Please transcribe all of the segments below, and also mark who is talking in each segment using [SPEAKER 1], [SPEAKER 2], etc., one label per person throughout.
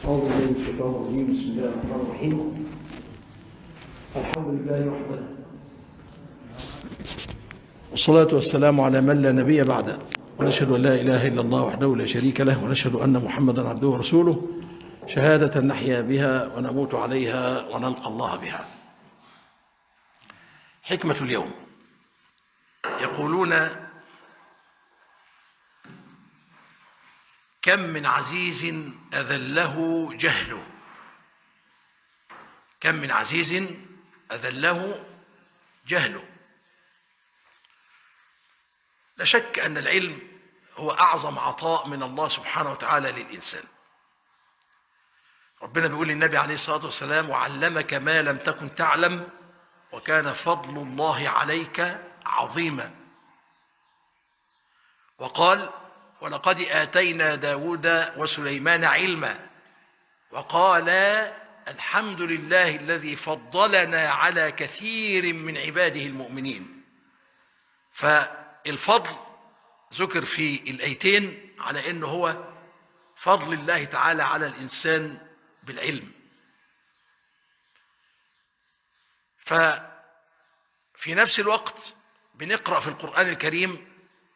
[SPEAKER 1] أعوذ بالله من الشيطان الرجيم بسم الله الرحمن الرحيم الحمد لله وحده والصلاة والسلام على من لا نبي بعده ونشهد أن لا إله إلا الله وحده لا شريك له ونشهد أن محمدا عبده ورسوله شهادة نحيا بها ونموت عليها ونلقى الله بها حكمة اليوم يقولون كم من عزيز أذله جهله كم من عزيز أذله جهله لا شك أن العلم هو أعظم عطاء من الله سبحانه وتعالى للإنسان ربنا بيقول للنبي عليه الصلاة والسلام وعلمك ما لم تكن تعلم وكان فضل الله عليك عظيما وقال ولقد آتينا داود وسليمان علما وقال الحمد لله الذي فضلنا على كثير من عباده المؤمنين فالفضل ذكر في الأيتين على أنه هو فضل الله تعالى على الإنسان بالعلم ففي نفس الوقت بنقرأ في القرآن الكريم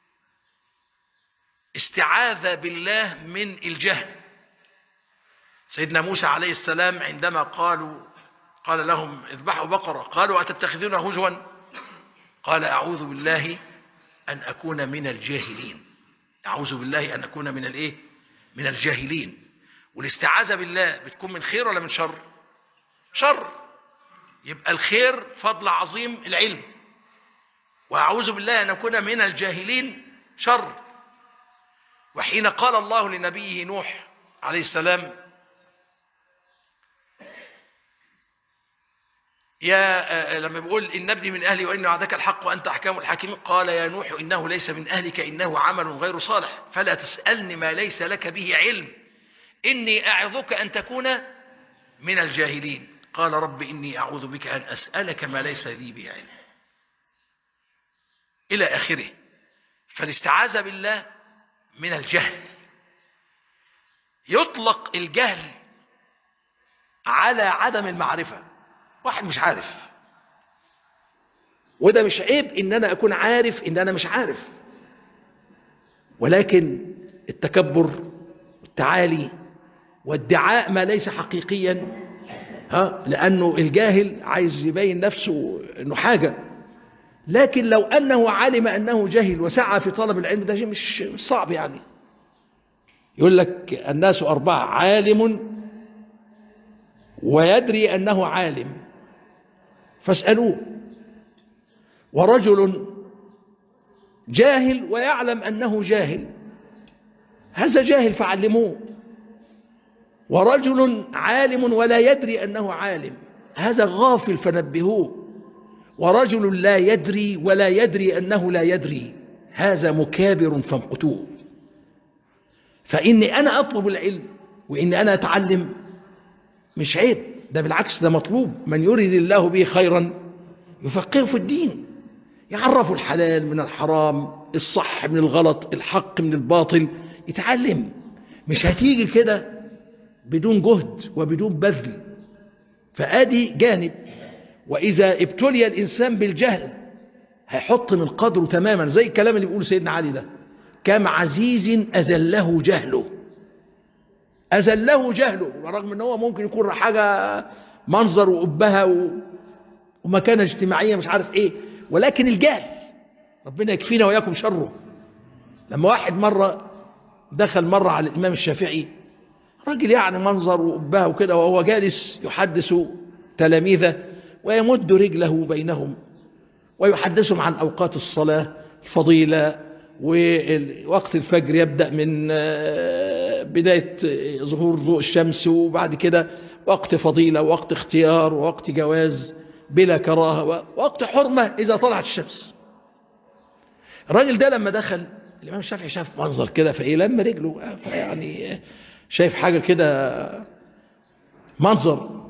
[SPEAKER 1] استعاذ بالله من الجهل سيدنا موسى عليه السلام عندما قالوا قال لهم اذبحوا بقرة قالوا أتتخذون هزوا قال أعوذ بالله أن أكون من الجاهلين أعوذ بالله أن أكون من الإيه من الجاهلين والاستعاذة بالله بتكون من خير ولا من شر شر يبقى الخير فضل عظيم العلم وأعوذ بالله أن أكون من الجاهلين شر وحين قال الله لنبيه نوح عليه السلام يا لما بيقول إن ابني من أهلي وإن وعدك الحق وأنت أحكام الحاكمين قال يا نوح إنه ليس من أهلك إنه عمل غير صالح فلا تسألني ما ليس لك به علم إني أعظك أن تكون من الجاهلين قال رب إني أعوذ بك أن أسألك ما ليس لي به علم إلى آخره فالاستعاذة بالله من الجهل يطلق الجهل على عدم المعرفة واحد مش عارف وده مش عيب ان انا اكون عارف ان انا مش عارف ولكن التكبر والتعالي وادعاء ما ليس حقيقيا ها لانه الجاهل عايز يبين نفسه انه حاجه لكن لو انه علم انه جاهل وسعى في طلب العلم ده شيء مش صعب يعني يقول لك الناس اربعه عالم ويدري انه عالم فاسالوه ورجل جاهل ويعلم انه جاهل هذا جاهل فعلموه ورجل عالم ولا يدري انه عالم هذا غافل فنبهوه ورجل لا يدري ولا يدري انه لا يدري هذا مكابر فامقتوه فاني انا اطلب العلم واني انا اتعلم مش عيب ده بالعكس ده مطلوب من يريد الله به خيرا يفقهه في الدين يعرفوا الحلال من الحرام الصح من الغلط الحق من الباطل يتعلم مش هتيجي كده بدون جهد وبدون بذل فادي جانب واذا ابتلي الانسان بالجهل هيحط من قدره تماما زي الكلام اللي بيقوله سيدنا علي ده كم عزيز اذله جهله أذله جهله ورغم ان هو ممكن يكون حاجة منظر وأبها و... ومكانة اجتماعية مش عارف ايه ولكن الجهل ربنا يكفينا وياكم شره لما واحد مرة دخل مرة على الإمام الشافعي راجل يعني منظر وأبها وكده وهو جالس يحدث تلاميذه ويمد رجله بينهم ويحدثهم عن أوقات الصلاة الفضيلة ووقت الفجر يبدأ من بداية ظهور ضوء الشمس وبعد كده وقت فضيلة ووقت اختيار ووقت جواز بلا كراهة ووقت حرمة إذا طلعت الشمس الراجل ده لما دخل الإمام الشافعي شاف منظر كده فإيه لما رجله يعني شايف حاجة كده منظر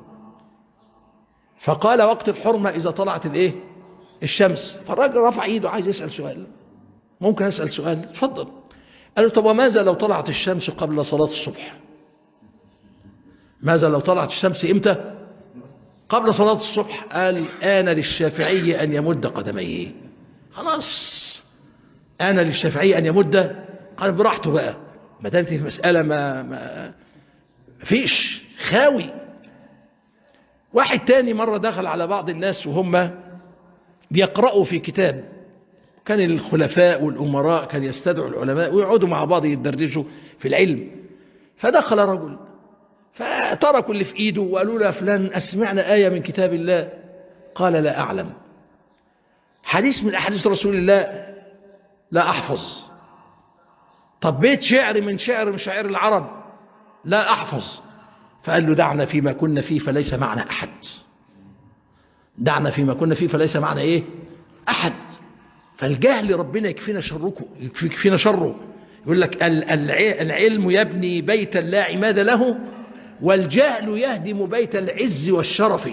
[SPEAKER 1] فقال وقت الحرمة إذا طلعت الإيه الشمس فالراجل رفع إيده عايز يسأل سؤال ممكن أسأل سؤال اتفضل قال له طب وماذا لو طلعت الشمس قبل صلاة الصبح ماذا لو طلعت الشمس إمتى قبل صلاة الصبح قال آن للشافعي أن يمد قدميه خلاص آن للشافعي أن يمد قال براحته بقى ما دامت في مسألة ما, ما فيش خاوي واحد تاني مرة دخل على بعض الناس وهم بيقرأوا في كتاب كان الخلفاء والأمراء كان يستدعوا العلماء ويقعدوا مع بعض يدردشوا في العلم فدخل رجل فتركوا اللي في ايده وقالوا له فلان أسمعنا آية من كتاب الله قال لا أعلم حديث من أحاديث رسول الله لا أحفظ طب بيت شعر من شعر من شعر العرب لا أحفظ فقال له دعنا فيما كنا فيه فليس معنا أحد دعنا فيما كنا فيه فليس معنا إيه أحد فالجهل ربنا يكفينا شركه يكفينا شره يقول لك العلم يبني بيتا لا عماد له والجهل يهدم بيت العز والشرف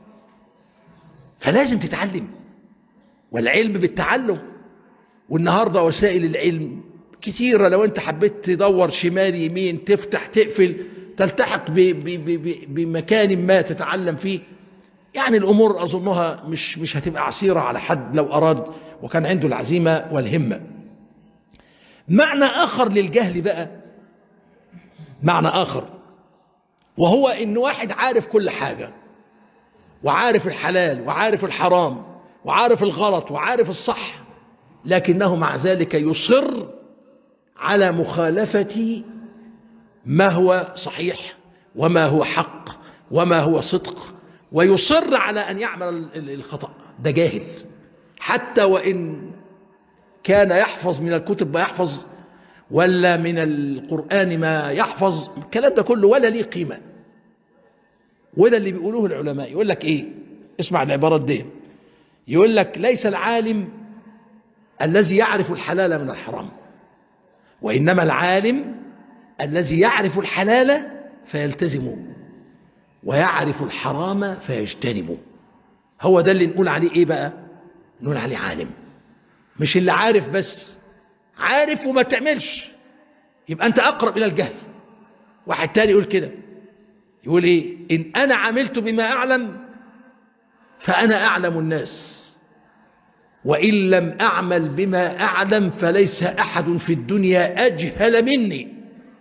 [SPEAKER 1] فلازم تتعلم والعلم بالتعلم والنهاردة وسائل العلم كثيرة لو انت حبيت تدور شمال يمين تفتح تقفل تلتحق ب ب ب بمكان ما تتعلم فيه يعني الأمور أظنها مش, مش هتبقى عسيرة على حد لو أراد وكان عنده العزيمة والهمة معنى آخر للجهل بقى معنى آخر وهو إن واحد عارف كل حاجة وعارف الحلال وعارف الحرام وعارف الغلط وعارف الصح لكنه مع ذلك يصر على مخالفة ما هو صحيح وما هو حق وما هو صدق ويصر على أن يعمل الخطأ ده جاهل حتى وإن كان يحفظ من الكتب ما يحفظ ولا من القرآن ما يحفظ الكلام ده كله ولا ليه قيمة وده اللي بيقولوه العلماء يقول لك ايه اسمع العبارات دي يقول لك ليس العالم الذي يعرف الحلال من الحرام وإنما العالم الذي يعرف الحلال فيلتزمه ويعرف الحرام فيجتنبه هو ده اللي نقول عليه ايه بقى نقول عليه عالم مش اللي عارف بس عارف وما تعملش يبقى انت اقرب الى الجهل واحد تاني يقول كده يقول ايه ان انا عملت بما اعلم فانا اعلم الناس وان لم اعمل بما اعلم فليس احد في الدنيا اجهل مني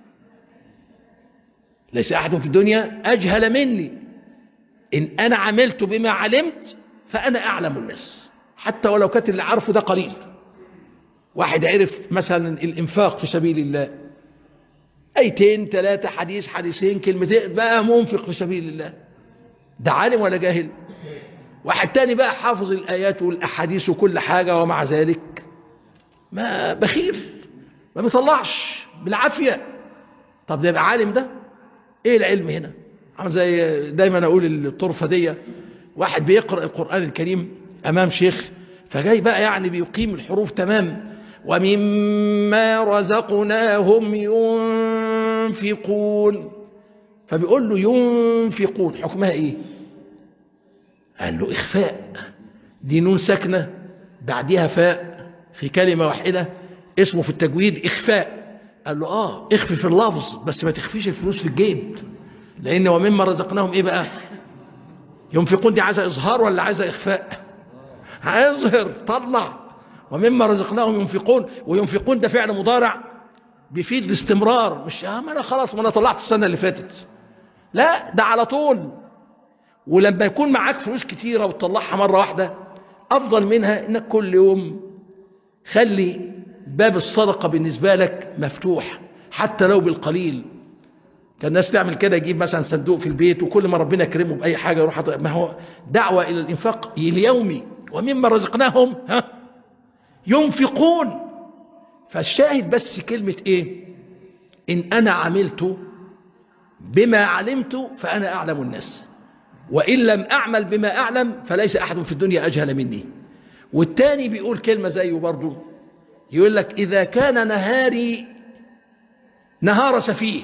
[SPEAKER 1] ليس احد في الدنيا اجهل مني ان انا عملت بما علمت فانا اعلم الناس حتى ولو كانت اللي عارفه ده قليل واحد عرف مثلا الانفاق في سبيل الله ايتين ثلاثة حديث حديثين كلمتين بقى منفق في سبيل الله ده عالم ولا جاهل واحد تاني بقى حافظ الآيات والأحاديث وكل حاجة ومع ذلك ما بخير ما بيطلعش بالعافية طب ده يبقى عالم ده ايه العلم هنا عامل زي دايما اقول الطرفة دي واحد بيقرأ القرآن الكريم امام شيخ فجاي بقى يعني بيقيم الحروف تمام ومما رزقناهم ينفقون فبيقول له ينفقون حكمها ايه قال له اخفاء دي نون ساكنه بعدها فاء في كلمه واحده اسمه في التجويد اخفاء قال له اه اخفي في اللفظ بس ما تخفيش الفلوس في الجيب لان ومما رزقناهم ايه بقى ينفقون دي عايزه اظهار ولا عايزه اخفاء هيظهر طلع ومما رزقناهم ينفقون وينفقون ده فعل مضارع بيفيد الاستمرار مش اه ما انا خلاص ما انا طلعت السنه اللي فاتت لا ده على طول ولما يكون معاك فلوس كتيره وتطلعها مره واحده افضل منها انك كل يوم خلي باب الصدقه بالنسبه لك مفتوح حتى لو بالقليل كان الناس تعمل كده يجيب مثلا صندوق في البيت وكل ما ربنا يكرمه باي حاجه يروح ما هو دعوه الى الانفاق اليومي ومما رزقناهم ها ينفقون فالشاهد بس كلمة ايه ان انا عملت بما علمت فانا اعلم الناس وان لم اعمل بما اعلم فليس احد في الدنيا اجهل مني والتاني بيقول كلمة زيه برضو يقول لك اذا كان نهاري نهار سفيه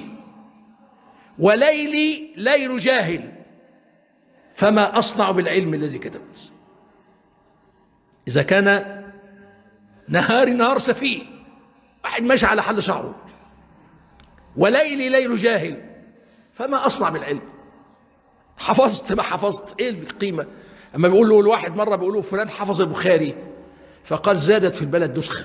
[SPEAKER 1] وليلي ليل جاهل فما اصنع بالعلم الذي كتبت إذا كان نهاري نهار سفيه واحد ماشي على حل شعره وليلي ليل جاهل فما أصنع بالعلم حفظت ما حفظت ايه القيمة اما بيقول له الواحد مرة بيقول له فلان حفظ البخاري فقال زادت في البلد نسخة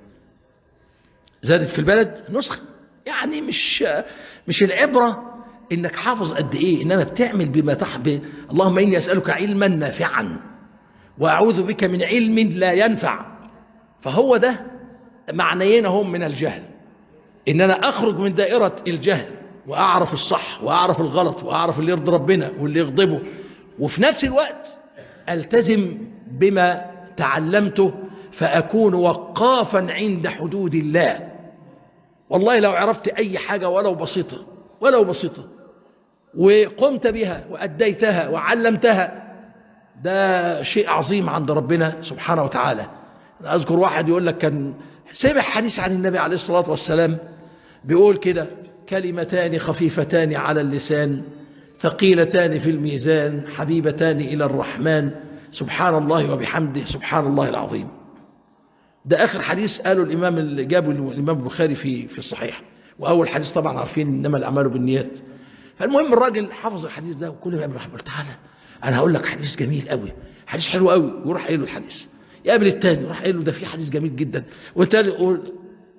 [SPEAKER 1] زادت في البلد نسخة يعني مش مش العبرة انك حافظ قد ايه انما بتعمل بما تحب اللهم اني اسألك علما نافعا واعوذ بك من علم لا ينفع فهو ده معنيين هم من الجهل ان انا اخرج من دائرة الجهل واعرف الصح واعرف الغلط واعرف اللي يرضي ربنا واللي يغضبه وفي نفس الوقت التزم بما تعلمته فاكون وقافا عند حدود الله والله لو عرفت اي حاجة ولو بسيطة ولو بسيطة وقمت بها وأديتها وعلمتها ده شيء عظيم عند ربنا سبحانه وتعالى أنا أذكر واحد يقول لك كان سمع حديث عن النبي عليه الصلاة والسلام بيقول كده كلمتان خفيفتان على اللسان ثقيلتان في الميزان حبيبتان إلى الرحمن سبحان الله وبحمده سبحان الله العظيم ده آخر حديث قاله الإمام اللي جابه الإمام البخاري في في الصحيح وأول حديث طبعا عارفين إنما الأعمال بالنيات فالمهم الراجل حفظ الحديث ده وكل ما يقابل قال تعالى أنا هقول لك حديث جميل قوي حديث حلو قوي ويروح قايل له الحديث يقابل التاني يروح قايل له ده في حديث جميل جدا والتاني يقول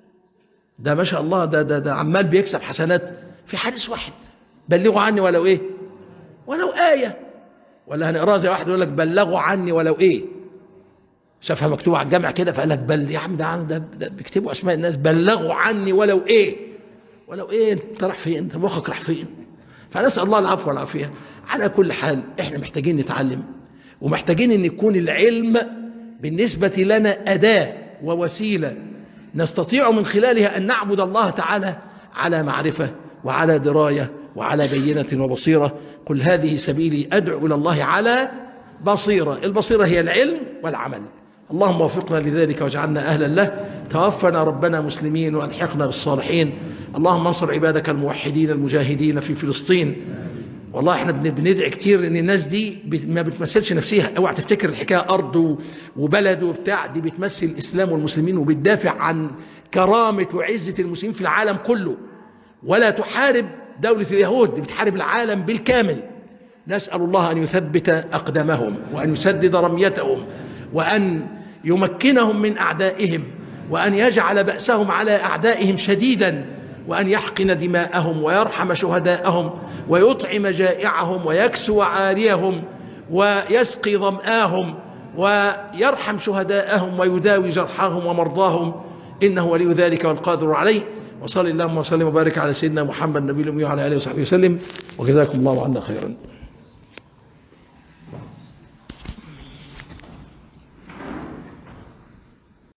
[SPEAKER 1] ده ما شاء الله ده ده ده عمال بيكسب حسنات في حديث واحد بلغوا عني ولو ايه ولو آية ولا هنقراها زي واحد يقول لك بلغوا عني ولو ايه شافها مكتوبة على الجامع كده فقال لك بل يا عم ده ده, ده بيكتبوا اسماء الناس بلغوا عني ولو ايه ولو ايه انت رايح فين انت مخك راح فين فنسال الله العفو والعافيه على كل حال احنا محتاجين نتعلم ومحتاجين ان يكون العلم بالنسبه لنا اداه ووسيله نستطيع من خلالها ان نعبد الله تعالى على معرفه وعلى درايه وعلى بينه وبصيره قل هذه سبيلي ادعو الى الله على بصيره البصيره هي العلم والعمل اللهم وفقنا لذلك واجعلنا أهلا له توفنا ربنا مسلمين وألحقنا بالصالحين اللهم انصر عبادك الموحدين المجاهدين في فلسطين والله احنا بندعي كتير ان الناس دي ما بتمثلش نفسها اوعى تفتكر الحكايه ارض وبلد وبتاع دي بتمثل الاسلام والمسلمين وبتدافع عن كرامه وعزه المسلمين في العالم كله ولا تحارب دوله اليهود دي بتحارب العالم بالكامل نسال الله ان يثبت اقدامهم وان يسدد رميتهم وان يمكنهم من أعدائهم وأن يجعل بأسهم على أعدائهم شديدا وأن يحقن دماءهم ويرحم شهداءهم ويطعم جائعهم ويكسو عاريهم ويسقي ظمآهم ويرحم شهداءهم ويداوي جرحاهم ومرضاهم إنه ولي ذلك والقادر عليه وصلى اللهم وسلم وبارك على سيدنا محمد النبي الأمي وعلى آله وصحبه وسلم وجزاكم الله عنا خيرا